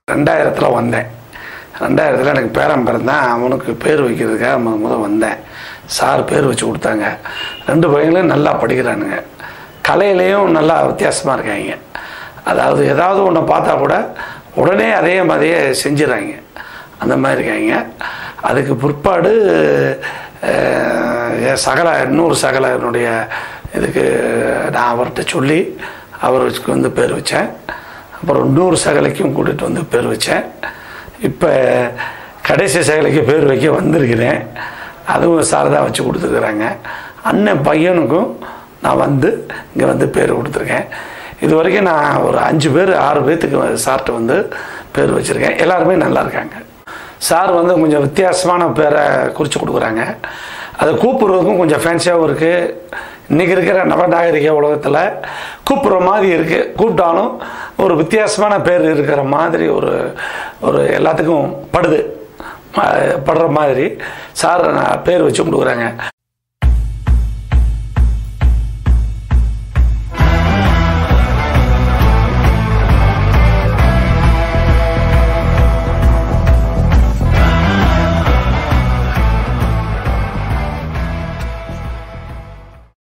ரெண்டாயிரத்தில் வந்தேன் ரெண்டாயிரத்தில் எனக்கு பேரன் பிறந்தான் அவனுக்கு பேர் வைக்கிறதுக்காக முத முத வந்தேன் சார் பேர் வச்சு கொடுத்தாங்க ரெண்டு பையங்களும் நல்லா படிக்கிறானுங்க கலையிலையும் நல்லா வித்தியாசமாக இருக்காங்க அதாவது ஏதாவது ஒன்று பார்த்தா கூட உடனே அதே மாதிரியே செஞ்சிடறாங்க அந்த மாதிரி இருக்காங்க அதுக்கு பிற்பாடு அஹ், என் சகல இன்னொரு சகல என்னுடைய இதுக்கு நான் அவர்கிட்ட சொல்லி அவருக்கு வந்து பேர் வச்சேன் அப்புறம் இன்னொரு சகலைக்கும் கூட்டிகிட்டு வந்து பேர் வச்சேன் இப்போ கடைசி சகலைக்கு பேர் வைக்க வந்திருக்கிறேன் அதுவும் சார் தான் வச்சு கொடுத்துருக்குறாங்க அண்ணன் பையனுக்கும் நான் வந்து இங்கே வந்து பேர் கொடுத்துருக்கேன் இது வரைக்கும் நான் ஒரு அஞ்சு பேர் ஆறு பேர்த்துக்கு சார்கிட்ட வந்து பேர் வச்சுருக்கேன் எல்லாருமே நல்லா இருக்காங்க சார் வந்து கொஞ்சம் வித்தியாசமான பேரை குறித்து கொடுக்குறாங்க அதை கூப்பிடுறதுக்கும் கொஞ்சம் ஃபேன்சியாகவும் இருக்குது இன்றைக்கி இருக்கிற நவநாகரிக உலகத்தில் கூப்பிட்ற மாதிரி இருக்குது கூப்பிட்டாலும் ஒரு வித்தியாசமான பேர் இருக்கிற மாதிரி ஒரு ஒரு எல்லாத்துக்கும் படுது ம- படுற மாதிரி சார் நான் பேர் வச்சு கொடுக்குறாங்க